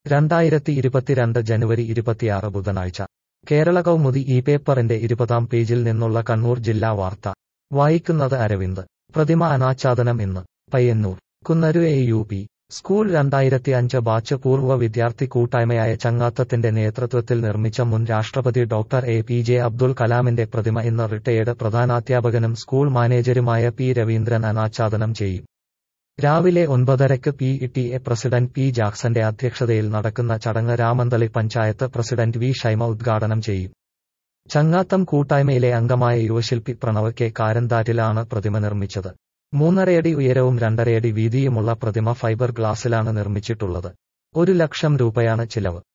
രണ്ടായിരത്തി ഇരുപത്തിരണ്ട് ജനുവരി ഇരുപത്തിയാറ് ബുധനാഴ്ച കേരള കൗമുദി ഈ പേപ്പറിന്റെ ഇരുപതാം പേജിൽ നിന്നുള്ള കണ്ണൂർ ജില്ലാ വാർത്ത വായിക്കുന്നത് അരവിന്ദ് പ്രതിമ അനാച്ഛാദനം ഇന്ന് Payyanur Kunnaru A U P school രണ്ടായിരത്തി അഞ്ച് ബാച്ച് പൂർവ്വ വിദ്യാർത്ഥി കൂട്ടായ്മയായ ചങ്ങാത്തത്തിന്റെ നേതൃത്വത്തിൽ നിർമ്മിച്ച മുൻ രാഷ്ട്രപതി doctor A P J Abdul കലാമിന്റെ പ്രതിമ ഇന്ന് റിട്ടയേർഡ് പ്രധാനാധ്യാപകനും സ്കൂൾ മാനേജരുമായ പി രവീന്ദ്രൻ അനാച്ഛാദനം ചെയ്യും രാവിലെ ഒൻപതരയ്ക്ക് P T A president P ജാക്സന്റെ അധ്യക്ഷതയിൽ നടക്കുന്ന ചടങ്ങ് രാമന്തളി പഞ്ചായത്ത് പ്രസിഡന്റ് വി ഷൈമ ഉദ്ഘാടനം ചെയ്യും ചങ്ങാത്തം കൂട്ടായ്മയിലെ അംഗമായ യുവശില്പി പ്രണവ് കെ കാരന്താറ്റിലാണ് പ്രതിമ നിർമ്മിച്ചത് മൂന്നരയടി ഉയരവും രണ്ടരയടി വീതിയുമുള്ള പ്രതിമ ഫൈബർ ഗ്ലാസിലാണ് നിർമ്മിച്ചിട്ടുള്ളത് ഒരു ലക്ഷം രൂപയാണ് ചിലവ്